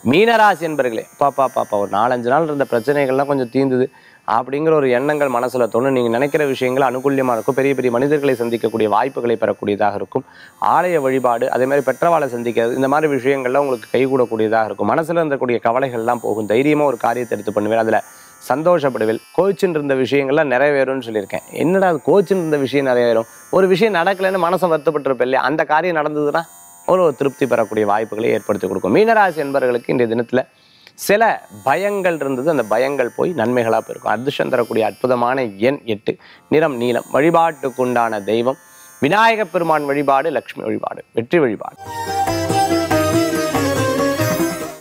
மீனராசி என்பர்களே பாப்பா பாப்பா ஒரு நாலஞ்சு நாள் இருந்த பிரச்சனைகள்லாம் கொஞ்சம் தீர்ந்தது அப்படிங்கிற ஒரு எண்ணங்கள் மனசுல தோணும் நீங்க நினைக்கிற விஷயங்கள் அனுகூல்யமா இருக்கும் பெரிய பெரிய மனிதர்களை சந்திக்கக்கூடிய வாய்ப்புகளை பெறக்கூடியதாக இருக்கும் ஆலய வழிபாடு அதே மாதிரி பெற்றவாளை சந்திக்கிறது இந்த மாதிரி விஷயங்கள்லாம் உங்களுக்கு கைகூடக்கூடியதாக இருக்கும் மனசுல இருந்தக்கூடிய கவலைகள்லாம் போகும் தைரியமா ஒரு காரியத்தை எடுத்து பண்ணுவேன் அதுல சந்தோஷப்படுவேன் கோச்சின்னு இருந்த விஷயங்கள்லாம் நிறைவேறும்னு சொல்லியிருக்கேன் என்னடா அது கோச்சின்னு இருந்த விஷயம் நிறைவேறும் ஒரு விஷயம் நடக்கலைன்னு மனசை வருத்தப்பட்டிருப்பேன் இல்லையா அந்த காரியம் நடந்ததுன்னா ஒரு திருப்தி பெறக்கூடிய வாய்ப்புகளை ஏற்படுத்தி கொடுக்கும் மீனராசி என்பவர்களுக்கு இன்றைய தினத்துல சில பயங்கள் இருந்தது அந்த பயங்கள் போய் நன்மைகளாக போயிருக்கும் அதிர்ஷ்டம் தரக்கூடிய அற்புதமான எண் எட்டு நிறம் நீலம் வழிபாட்டுக்குண்டான தெய்வம் விநாயகப் பெருமான் வழிபாடு லக்ஷ்மி வழிபாடு வெற்றி வழிபாடு